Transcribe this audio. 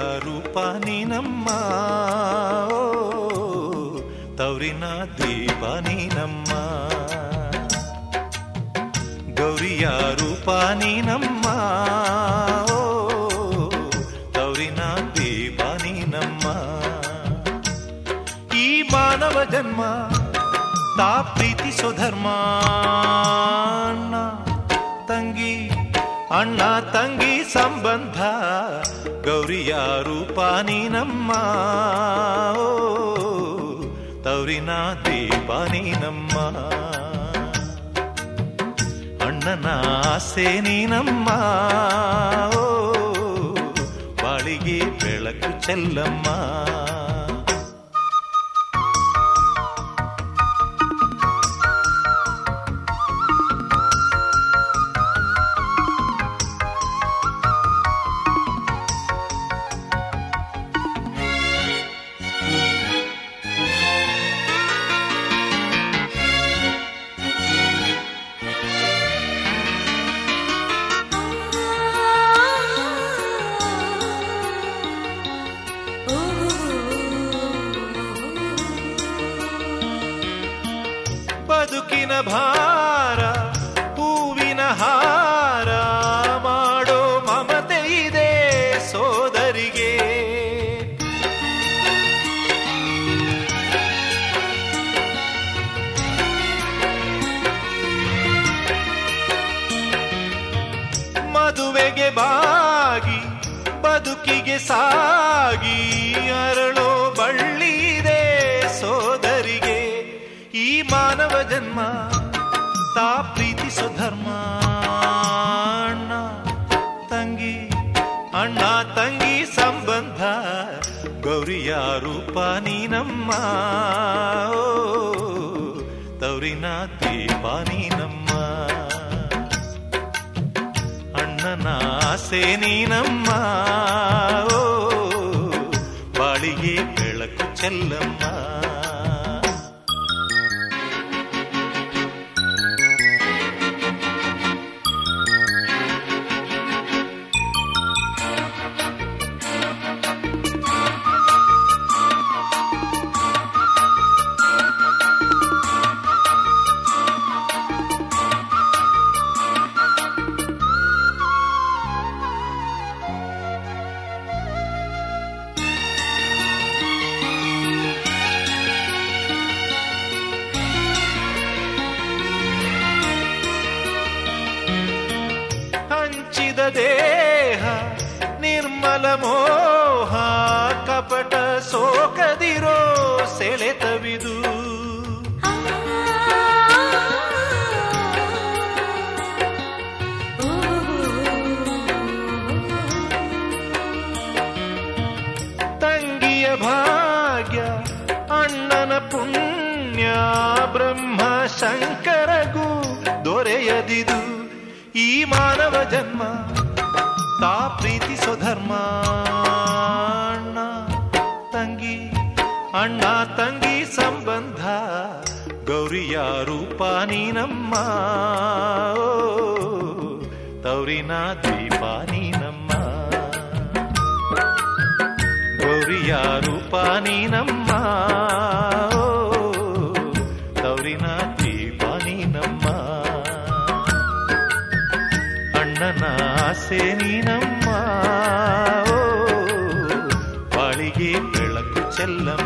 ರೂಪ ನೀನಮ್ಮ ಓ, ತವರಿನ ದೀಪ ನೀನಮ್ಮ ಗೌರಿಯ ರೂಪ ನೀನಮ್ಮ ಓ, ತವರಿನ ದೀಪ ನೀನಮ್ಮ ಈ ಮಾನವ ಜನ್ಮ ತಾ ಪ್ರೀತಿಸೋ ಧರ್ಮ ಅಣ್ಣ ತಂಗಿ ಅಣ್ಣ ತಂಗಿ ಸಂಬಂಧ ಗೌರಿಯ ರೂಪ ನೀನಮ್ಮ ಓ, ತವರಿನ ದೀಪ ನೀನಮ್ಮ ಅಣ್ಣನ ಆಸೆ ನೀನಮ್ಮ ಓ, ಬಾಳಿಗೆ ಬೆಳಕು ಚೆಲ್ಲಮ್ಮ ಬದುಕಿನ ಭಾರ ಹೂವಿನ ಹಾರ ಮಾಡೋ ಮಮತೆ ಇದೆ ಸೋದರಿಗೆ ಮದುವೆಗೆ ಬಾಗಿ ಬದುಕಿಗೆ ಸಾಗಿ ಅರಳೋ ಬಳ್ಳಿದೆ ಸೋದರಿಗೆ ಈ ಮಾನವ ಜನ್ಮ ತಾ ಪ್ರೀತಿಸೋ ಧರ್ಮ ಅಣ್ಣ ತಂಗಿ ಅಣ್ಣ ತಂಗಿ ಸಂಬಂಧ ಗೌರಿಯ ರೂಪ ನೀನಮ್ಮ ಓ, ತವರಿನ ದೀಪ ನೀನಮ್ಮ ಅಣ್ಣನ ಆಸೆ ನೀನಮ್ಮ ಓ, ಬಾಳಿಗೆ ಬೆಳಕು ಚೆಲ್ಲಮ್ಮ ಹಂಚಿದ ದೇಹ ನಿರ್ಮಲ ಮೋಹ ಕಪಟ ಸೋಕದಿರೋ ಸೆಳೆತವಿದು ತಂಗಿಯ ಭಾಗ್ಯ ಅಣ್ಣನ ಪುಣ್ಯ ಬ್ರಹ್ಮ ಶಂಕರಗೂ ದೊರೆಯದಿದು ಈ ಮಾನವ ಜನ್ಮ ತಾ ಪ್ರೀತಿಸೋ ಧರ್ಮ ಅಣ್ಣ ತಂಗಿ ಅಣ್ಣ ತಂಗಿ ಸಂಬಂಧ ಗೌರಿಯ ರೂಪ ನೀನಮ್ಮ ಓ, ತವರಿನ ದೀಪ ನೀನಮ್ಮ ಗೌರಿಯ ರೂಪ ನೀನಮ್ಮ ಓ, ತವರಿನ ದೀಪ ನೀನಮ್ಮ ಅಣ್ಣನ ಆಸೆ ನೀನಮ್ಮ ಓ, ಬಾಳಿಗೆ ಬೆಳಕು ಚೆಲ್ಲಮ್ಮ